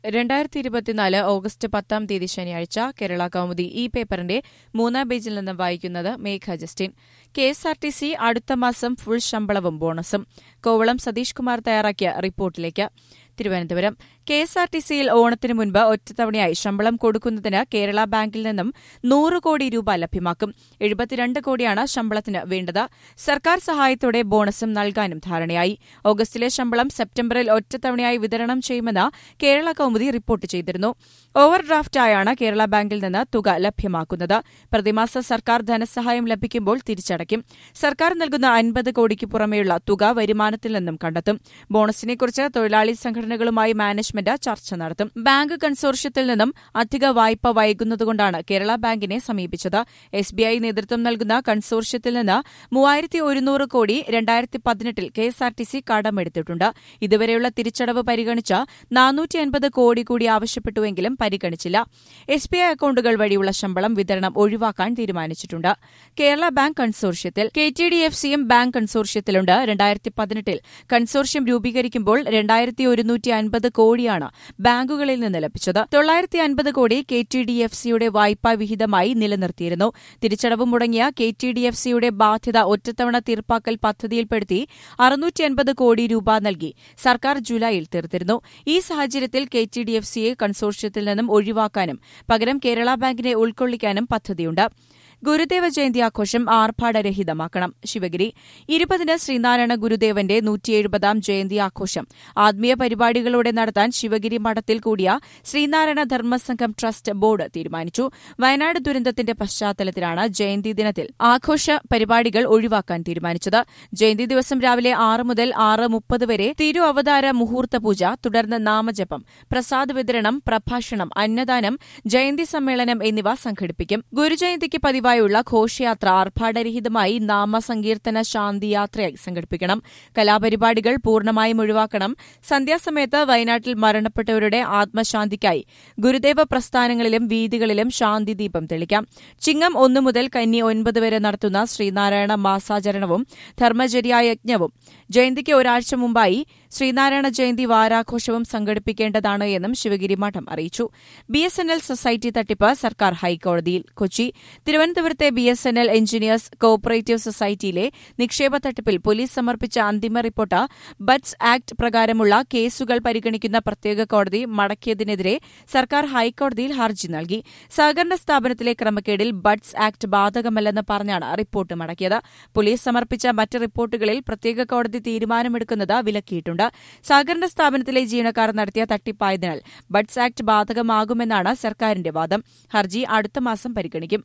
രണ്ടായിരത്തി ഇരുപത്തിനാല് ഓഗസ്റ്റ് പത്താം തീയതി ശനിയാഴ്ച കേരള കൗമുദി ഈ പേപ്പറിന്റെ മൂന്നാം പേജിൽ നിന്ന് വായിക്കുന്നത് Megha Justin K S R T C അടുത്ത മാസം ഫുൾ ശമ്പളവും ബോണസും കോവളം സതീഷ് കുമാർ തയ്യാറാക്കിയ റിപ്പോർട്ടിലേക്ക് Thiruvananthapuram K S R T സിയിൽ ഓണത്തിന് മുൻപ് ഒറ്റത്തവണയായി ശമ്പളം കൊടുക്കുന്നതിന് കേരള ബാങ്കിൽ നിന്നും നൂറ് കോടി രൂപ ലഭ്യമാക്കും എഴുപത്തിരണ്ട് കോടിയാണ് ശമ്പളത്തിന് വേണ്ടത് സർക്കാർ സഹായത്തോടെ ബോണസും നൽകാനും ധാരണയായി ഓഗസ്റ്റിലെ ശമ്പളം സെപ്റ്റംബറിൽ ഒറ്റത്തവണയായി വിതരണം ചെയ്യുമെന്ന് കേരള കൌമുദി റിപ്പോർട്ട് ചെയ്തിരുന്നു ഓവർ ഡ്രാഫ്റ്റായാണ് കേരള ബാങ്കിൽ നിന്ന് തുക ലഭ്യമാക്കുന്നത് പ്രതിമാസ സർക്കാർ ധനസഹായം ലഭിക്കുമ്പോൾ തിരിച്ചടയ്ക്കും സർക്കാർ നൽകുന്ന അൻപത് കോടിക്ക് പുറമെയുള്ള തുക വരുമാനത്തിൽ നിന്നും കണ്ടെത്തും ബോണസിനെക്കുറിച്ച് തൊഴിലാളി സംഘടനകളുമായി മാനേജ്മെന്റ് ചർച്ച നടത്തും ബാങ്ക് കൺസോർഷ്യത്തിൽ നിന്നും അധിക വായ്പ വൈകുന്നതുകൊണ്ടാണ് കേരള ബാങ്കിനെ സമീപിച്ചത് എസ് ബി ഐ നേതൃത്വം നൽകുന്ന കൺസോർഷ്യത്തിൽ നിന്ന് മൂവായിരത്തി ഒരുന്നൂറ് കോടി രണ്ടായിരത്തി പതിനെട്ടിൽ K S R T C കടമെടുത്തിട്ടുണ്ട് ഇതുവരെയുള്ള തിരിച്ചടവ് പരിഗണിച്ച് നാനൂറ്റി അൻപത് കോടി കൂടി ആവശ്യപ്പെട്ടുവെങ്കിലും പരിഗണിച്ചില്ല എസ് ബി ഐ അക്കൌണ്ടുകൾ വഴിയുള്ള ശമ്പളം വിതരണം ഒഴിവാക്കാൻ തീരുമാനിച്ചിട്ടുണ്ട് കേരള ബാങ്ക് കൺസോർഷ്യത്തിൽ കെ ടി ഡി എഫ് സിയും ബാങ്ക് കൺസോർഷ്യത്തിലുണ്ട് രണ്ടായിരത്തി പതിനെട്ടിൽ കൺസോർഷ്യം രൂപീകരിക്കുമ്പോൾ രണ്ടായിരത്തി ഒരുന്നൂറ്റി അൻപത് കോടിയാണ് ബാങ്കുകളിൽ നിന്ന് ലഭിച്ചത് തൊള്ളായിരത്തി അൻപത് കോടി കെ ടി ഡി എഫ് സിയുടെ വായ്പാ വിഹിതമായി നിലനിർത്തിയിരുന്നു തിരിച്ചടവ് മുടങ്ങിയ കെ ടി ഡി എഫ് സിയുടെ ബാധ്യത ഒറ്റത്തവണ തീർപ്പാക്കൽ പദ്ധതിയിൽപ്പെടുത്തി അറുന്നൂറ്റി അൻപത് കോടി രൂപ നൽകി സർക്കാർ ജൂലൈയിൽ തീർത്തിരുന്നു ഈ സാഹചര്യത്തിൽ കെ ടി ഡി എഫ് സിയെ കൺസോർഷ്യത്തിൽ നിന്നും ഒഴിവാക്കാനും പകരം കേരള ബാങ്കിനെ ഉൾക്കൊള്ളിക്കാനും പദ്ധതിയുണ്ട് ഗുരുദേവ ജയന്തി ആഘോഷം ആർഭാടരഹിതമാക്കണം ശിവഗിരി ഇരുപതിന് ശ്രീനാരായണ ഗുരുദേവന്റെ നൂറ്റിയെഴുപതാം ജയന്തി ആഘോഷം ആത്മീയ പരിപാടികളോടെ നടത്താൻ ശിവഗിരി മഠത്തിൽ കൂടിയ ശ്രീനാരായണ ധർമ്മസംഘം ട്രസ്റ്റ് ബോർഡ് തീരുമാനിച്ചു വയനാട് ദുരന്തത്തിന്റെ പശ്ചാത്തലത്തിലാണ് ജയന്തി ദിനത്തിൽ ആഘോഷ പരിപാടികൾ ഒഴിവാക്കാൻ തീരുമാനിച്ചത് ജയന്തി ദിവസം രാവിലെ ആറ് മുതൽ ആറ് മുപ്പത് വരെ തിരു അവതാര മുഹൂർത്ത പൂജ തുടർന്ന് നാമജപം പ്രസാദ വിതരണം പ്രഭാഷണം അന്നദാനം ജയന്തി സമ്മേളനം എന്നിവ സംഘടിപ്പിക്കും ഗുരുജയന്തിക്ക് പതിവായുള്ള ഘോഷയാത്ര ആർഭാടരഹിതമായി നാമസങ്കീർത്തന ശാന്തിയാത്രയായി സംഘടിപ്പിക്കണം കലാപരിപാടികൾ പൂർണ്ണമായും ഒഴിവാക്കണം സന്ധ്യാസമയത്ത് വയനാട്ടിൽ മരണപ്പെട്ടവരുടെ ആത്മശാന്തിക്കായി ഗുരുദേവ പ്രസ്ഥാനങ്ങളിലും വീതികളിലും ശാന്തി ദീപം തെളിക്കാം ചിങ്ങം ഒന്നു മുതൽ കന്നി ഒൻപത് വരെ നടത്തുന്ന ശ്രീനാരായണ മാസാചരണവും ധർമ്മചര്യായജ്ഞവും ജയന്തിക്ക് ഒരാഴ്ച മുമ്പായി ശ്രീനാരായണ ജയന്തി വാരാഘോഷവും സംഘടിപ്പിക്കേണ്ടതാണ് എന്നും ശിവഗിരി മഠം അറിയിച്ചു B S N L society തട്ടിപ്പ് സർക്കാർ ഹൈക്കോടതിയിൽ കൊച്ചി തിരുവനന്തപുരത്തെ B S N L engineers cooperative സൊസൈറ്റിയിലെ നിക്ഷേപ തട്ടിപ്പിൽ പോലീസ് സമർപ്പിച്ച അന്തിമ റിപ്പോർട്ട് ബഡ്സ് ആക്ട് പ്രകാരമുള്ള കേസുകൾ പരിഗണിക്കുന്ന പ്രത്യേക കോടതി മടക്കിയതിനെതിരെ സർക്കാർ ഹൈക്കോടതിയിൽ ഹർജി നൽകി സഹകരണ സ്ഥാപനത്തിലെ ക്രമക്കേടിൽ ബഡ്സ് ആക്ട് ബാധകമല്ലെന്ന് പറഞ്ഞാണ് റിപ്പോർട്ട് മടക്കിയത് പോലീസ് സമർപ്പിച്ച മറ്റ് റിപ്പോർട്ടുകളിൽ പ്രത്യേക കോടതി തീരുമാനമെടുക്കുന്നത് വിലക്കിയിട്ടുണ്ട് സഹകരണ സ്ഥാപനത്തിലെ ജീവനക്കാർ നടത്തിയ തട്ടിപ്പായതിനാൽ ബഡ്സ് ആക്ട് ബാധകമാകുമെന്നാണ് സർക്കാരിന്റെ വാദം ഹർജി അടുത്ത മാസം പരിഗണിക്കും